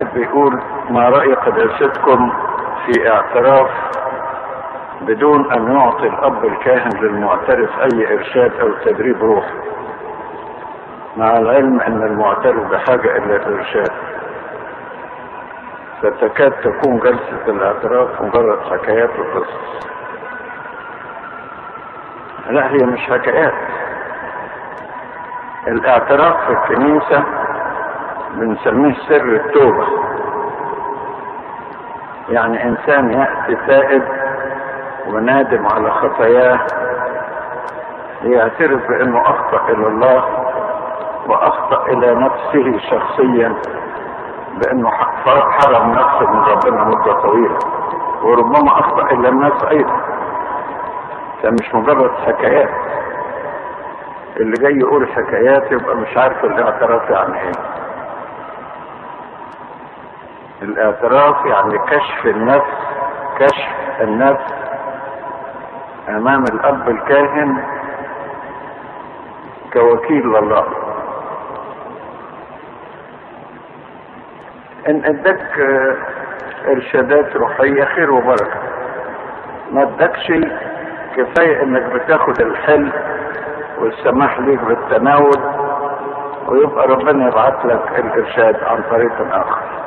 بيقول ما رأي قداستكم في اعتراف بدون ان يعطي الاب الكاهن للمعترف اي ارشاد او تدريب روحي مع العلم ان المعترف بحاجة الى الارشاد فتكاد تكون جلسة الاعتراف مجرد حكايات وقصص لا هي مش حكايات الاعتراف في الكنيسة بنسميه سر التوبة يعني انسان يأتي تائب ونادم على خطاياه يعترف بانه اخطأ الى الله واخطأ الى نفسه شخصيا بانه حرم نفسه من ربنا مدة طويلة وربما اخطأ الى الناس ايضا ده مش مجرد حكايات اللي جاي يقول حكايات يبقى مش عارف الاعتراف يعني ايه الاعتراف يعني كشف النفس كشف النفس امام الاب الكاهن كوكيل لله ان اداك ارشادات روحية خير وبركة ما اداكش كفاية انك بتاخد الحل والسماح ليك بالتناول ويبقى ربنا يبعت لك الارشاد عن طريق اخر